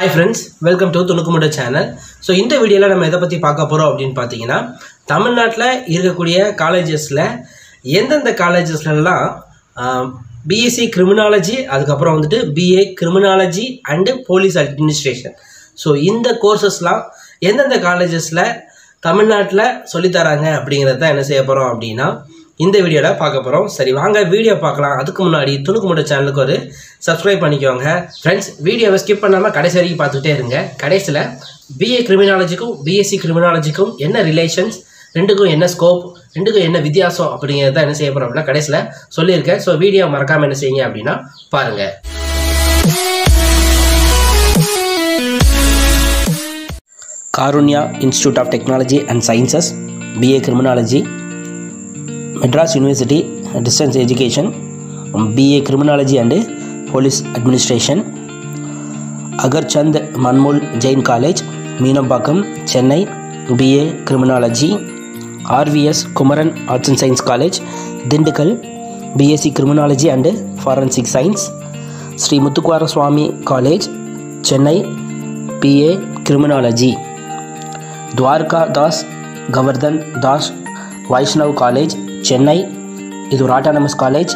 hi friends welcome to துணுக்குமுட channel so இந்த வீடியோவில் நம்ம எதை பற்றி பார்க்க போகிறோம் அப்படின்னு பார்த்தீங்கன்னா தமிழ்நாட்டில் இருக்கக்கூடிய காலேஜஸில் எந்தெந்த காலேஜஸ்லலாம் பிஎஸ்சி கிரிமினாலஜி அதுக்கப்புறம் வந்துட்டு BA criminology and police administration so இந்த கோர்சஸ்லாம் எந்தெந்த காலேஜஸில் தமிழ்நாட்டில் சொல்லித்தராங்க அப்படிங்கிறத தான் என்ன செய்ய போகிறோம் அப்படின்னா இந்த வீடியோவில் பார்க்க போகிறோம் சரி வாங்க வீடியோ பார்க்கலாம் அதுக்கு முன்னாடி துணுக்கு முட்டை சேனலுக்கு ஒரு சப்ஸ்கிரைப் பண்ணிக்கோங்க ஃப்ரெண்ட்ஸ் வீடியோவை ஸ்கிப் பண்ணாமல் கடைசி வரைக்கும் பார்த்துட்டே இருங்க கடைசியில் பிஏ கிரிமினாலஜிக்கும் பிஎஸ்சி கிரிமினாலஜிக்கும் என்ன ரிலேஷன்ஸ் ரெண்டுக்கும் என்ன ஸ்கோப் ரெண்டுக்கும் என்ன வித்தியாசம் அப்படிங்கிறத என்ன செய்ய போகிறோம் அப்படின்னா கடைசியில் சொல்லியிருக்கேன் ஸோ வீடியோ மறக்காமல் என்ன செய்யுங்க அப்படின்னா பாருங்கள் Karunya institute of technology and sciences BA criminology Madras university distance education BA criminology and police administration Agarchand Manmull Jain college Meenambakkam Chennai BA criminology RVS Kumaran arts and science college Dindigul BSc criminology and forensic science Sri Muthukumara Swamy college Chennai BA criminology Dwaraka Das Govardhan Das Vaishnav college Chennai இது ஒரு autonomous college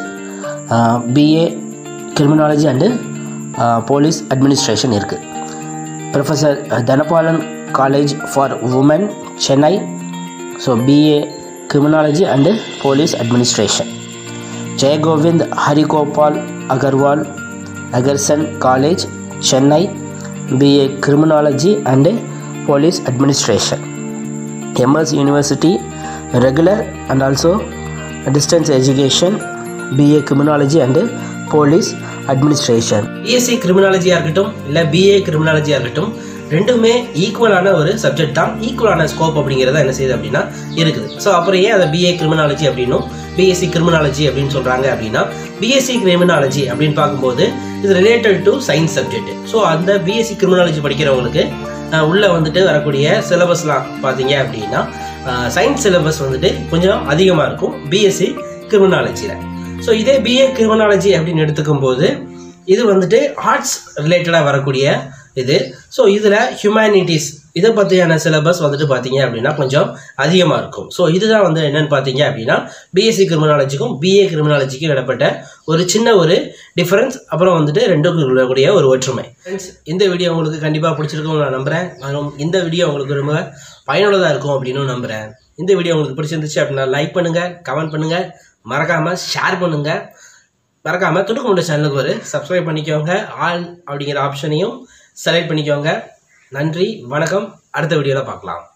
BA criminology and police administration இருக்குது professor Dhanabalan college for woman Chennai so BA criminology and police administration Jaigovind Harigopal Agarwal Agarsen college Chennai BA criminology and police administration MS university regular and also distance education BA criminology and police administration BSc கிரிமினாலஜியாக இருக்கட்டும் இல்லை BA கிரிமினாலஜியாக இருக்கட்டும் ரெண்டுமே ஈக்குவலான ஒரு subject தான் ஈக்குவலான scope அப்படிங்கிறத என்ன செய்யுது அப்படின்னா இருக்குது ஸோ அப்புறம் ஏன் அதை பிஏ கிரிமினாலஜி அப்படின்னும் பிஎஸ்சி கிரிமினாலஜி அப்படின்னு சொல்கிறாங்க அப்படின்னா பிஎஸ்சி கிரிமினாலஜி அப்படின்னு பார்க்கும்போது இது related to science subject so அந்த பிஎஸ்சி கிரிமினாலஜி படிக்கிறவங்களுக்கு உள்ளே வந்துட்டு வரக்கூடிய சிலபஸ்லாம் பார்த்தீங்க அப்படின்னா சயின்ஸ் சிலபஸ் வந்துட்டு கொஞ்சம் அதிகமாக இருக்கும் பிஎஸ்சி கிரிமினாலஜியில் ஸோ இதே பிஏ கிரிமினாலஜி அப்படின்னு எடுத்துக்கும் போது இது வந்துட்டு ஆர்ட்ஸ் ரிலேட்டடாக வரக்கூடிய இது ஸோ இதில் ஹியூமனிட்டிஸ் இதை பற்றியான சிலபஸ் வந்துட்டு பார்த்தீங்க அப்படின்னா கொஞ்சம் அதிகமாக இருக்கும் ஸோ இதுதான் வந்து என்னென்னு பார்த்தீங்க அப்படின்னா பிஎஸ்சி கிரிமினாலஜிக்கும் பிஏ கிரிமினாலஜிக்கும் இடப்பட்ட ஒரு சின்ன ஒரு டிஃப்ரென்ஸ் அப்புறம் வந்துட்டு ரெண்டுக்கும் இருக்கக்கூடிய ஒரு ஒற்றுமை ஃப்ரெண்ட்ஸ் இந்த வீடியோ உங்களுக்கு கண்டிப்பாக பிடிச்சிருக்கும் நான் நம்புகிறேன் மற்றும் இந்த வீடியோ உங்களுக்கு ரொம்ப பயனுள்ளதாக இருக்கும் அப்படின்னு நம்புகிறேன் இந்த வீடியோ உங்களுக்கு பிடிச்சிருந்துச்சு அப்படின்னா லைக் பண்ணுங்கள் கமெண்ட் பண்ணுங்கள் மறக்காமல் ஷேர் பண்ணுங்கள் மறக்காமல் துடுக்கு முட்டை சேனலுக்கு ஒரு சப்ஸ்கிரைப் பண்ணிக்கோங்க ஆல் அப்படிங்கிற ஆப்ஷனையும் செலக்ட் பண்ணிக்கோங்க நன்றி வணக்கம் அடுத்த வீடியோவில் பார்க்கலாம்